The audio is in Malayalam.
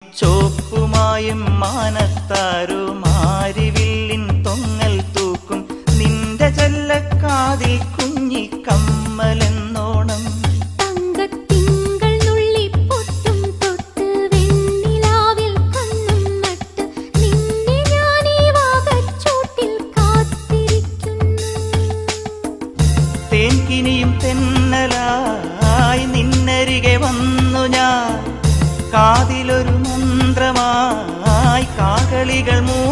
ചോപ്പുമായും മാനത്താരും മാരിവില്ലിൻ തൊങ്ങൽ തൂക്കും നിന്റെ ചെല്ലക്കാതിൽ കുഞ്ഞി കമ്മലെന്നോണം തങ്കത്തിങ്കൾ നുള്ളിപ്പൊട്ടും തൊട്ട് വെണ്ണിലാവിൽ കണ്ണും നട്ട് നിന്നെ ഞാൻ ഈ വാകച്ചൂട്ടിൽ കാത്തിരിക്കുന്നു തേൻകിനിയും തെന്നലായി നിന്നരികെ വന്നു ഞാൻ കാതിലൊരു മന്ത്രമായി കാകളികൾ മൂ